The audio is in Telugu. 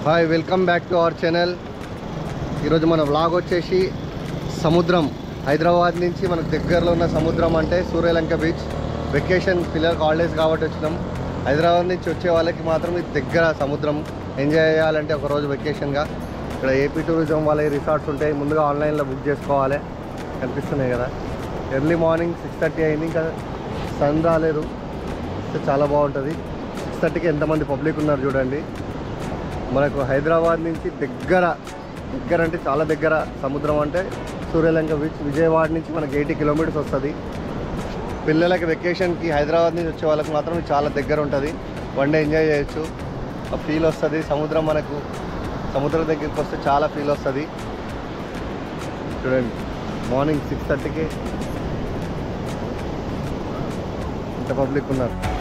hi welcome back to our channel ఈరోజు మన వ్లాగ్ వచ్చేసి సముద్రం హైదరాబాద్ నుంచి మనకు దగ్గరలో ఉన్న సముద్రం అంటే సూర్యలంక బీచ్ వెకేషన్ పిల్లలకు హాలిడేస్ కాబట్టి వచ్చినాం హైదరాబాద్ నుంచి వచ్చే వాళ్ళకి మాత్రం ఇది దగ్గర సముద్రం ఎంజాయ్ చేయాలంటే ఒక రోజు వెకేషన్గా ఇక్కడ ఏపీ టూరిజం వాళ్ళ రిసార్ట్స్ ఉంటాయి ముందుగా ఆన్లైన్లో బుక్ చేసుకోవాలి కనిపిస్తున్నాయి కదా ఎర్లీ మార్నింగ్ సిక్స్ థర్టీ అయింది ఇంకా సన్ రాలేదు సో చాలా బాగుంటుంది సిక్స్ థర్టీకి ఎంతమంది పబ్లిక్ ఉన్నారు చూడండి మనకు హైదరాబాద్ నుంచి దగ్గర దగ్గర అంటే చాలా దగ్గర సముద్రం అంటే సూర్యలంక బీచ్ విజయవాడ నుంచి మనకి ఎయిటీ కిలోమీటర్స్ వస్తుంది పిల్లలకి వెకేషన్కి హైదరాబాద్ నుంచి వచ్చే వాళ్ళకి మాత్రం ఇది చాలా దగ్గర ఉంటుంది వన్ డే ఎంజాయ్ చేయొచ్చు ఆ ఫీల్ వస్తుంది సముద్రం మనకు సముద్రం దగ్గరికి వస్తే చాలా ఫీల్ వస్తుంది చూడండి మార్నింగ్ సిక్స్ థర్టీకి ఇంత పబ్లిక్ ఉన్నారు